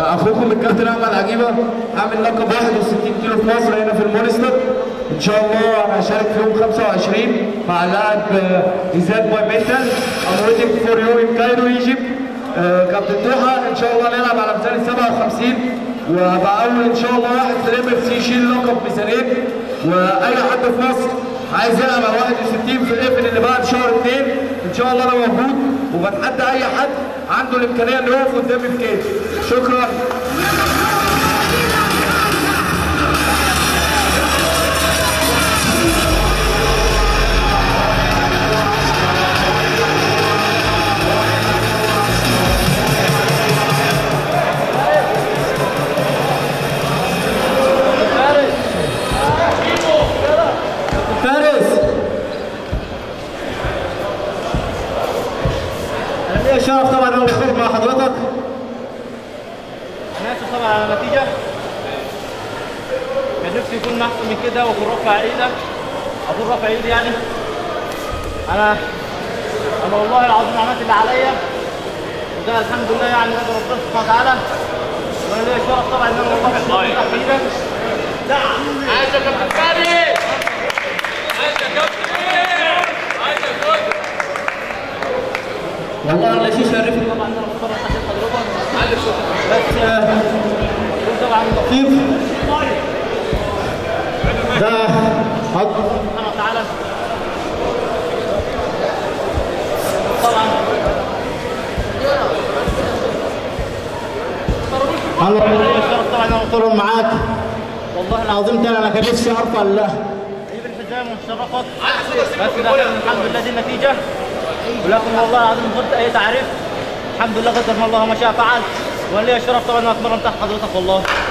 اخوكم الكابتن احمد عجيبه عامل لقب 61 كيلو في مصر هنا في المونستر ان شاء الله انا هشارك في يوم 25 مع اللاعب آه، ايزاد باي ميتال I'm waiting for you in Cairo Egypt آه، كابتن توحة ان شاء الله نلعب على ميزان ال 57 وهبقى اول ان شاء الله واحد في الام اف سي يشيل لقب ميزانين واي حد في مصر عايز يلعب على 61 في الايفن اللي بعد شهر اثنين ان شاء الله انا موجود وبتحدى اي حد عنده الامكانيه انه يقف قدامي في كيس شكرا فارس انا ليا شرف طبعا انا بخرج مع حضرتك انا اسف طبعا على النتيجه كان نفسي يكون احسن من كده واكون رافع ايدك اكون رافع ايدي يعني انا انا والله العظيم عملت اللي عليا وده الحمد لله يعني رضا ربنا سبحانه وتعالى وانا ليا شرف طبعا ان انا والله بكون تحت ايدك عايز يا كابتن فارس عايز يا كابتن عايز يا كابتن والله انا شيء شرفني طبعا ان انا بتفرج تحت حضرتك علي صوتك بس آه، كنت طبعا لطيف ده حط سبحانه وتعالى طبعا انا ليا شرف طبعا انا بتفرج معاك والله العظيم ده انا كان نفسي ارفع ال- اجيب الحزام واتشرفت بس ده كان الحمد لله دي النتيجه ولكن والله العظيم من غير اي تعريف الحمد لله قدر ما الله ما شاء فعل وانا ليا الشرف طبعا ان اتمرن تحت حضرتك والله